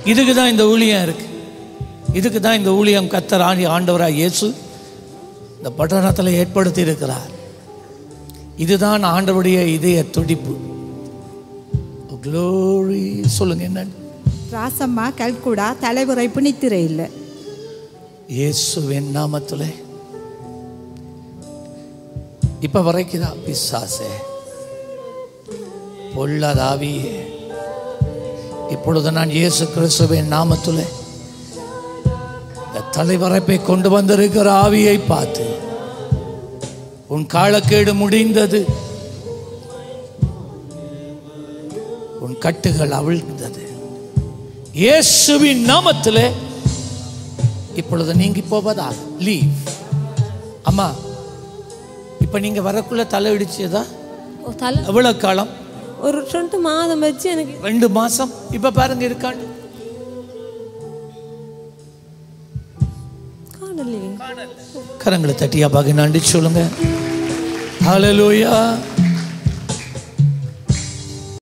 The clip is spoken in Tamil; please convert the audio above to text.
இதுக்கு தான் இந்த ஊழியம் இருக்கு இதுக்கு தான் இந்த ஊழியம் கத்தர் ஆணி ஆண்டவராக இயேசு இந்த பட்டணத்தில் ஏற்படுத்தி இருக்கிறார் இதுதான் ஆண்டவருடைய இதய துடிப்பு க்ளோரி சொல்லுங்க என்ன ராசம்மா கல்குடா தலைவரை புனித்திரை இல்லை இயேசுவின் நாமத்தில் இப்ப வரைக்குதா பிசாசே பொல்லாதாவியே இப்பொழுது நான் இயேசு கிறிஸ்துவின் நாமத்தில் இந்த தலைவரைப்பை கொண்டு வந்திருக்கிற ஆவியை பார்த்து உன் காலக்கேடு முடிந்தது உன் கட்டுகள் அவிழ்ந்தது இயேசுவின் நாமத்திலே இப்பொழுது நீங்கி போவதா லீவ் அம்மா இப்ப நீங்க வரக்குள்ள தலை இடிச்சதா ஓ, தலை எவ்வளவு காலம் ஒரு ரெண்டு மாதம் வச்சு எனக்கு ரெண்டு மாசம் இப்ப பாருங்க இருக்காண்டு காணலையே கரங்களை தட்டியா பாக்க நன்றி சொல்லுங்க ஹalleluya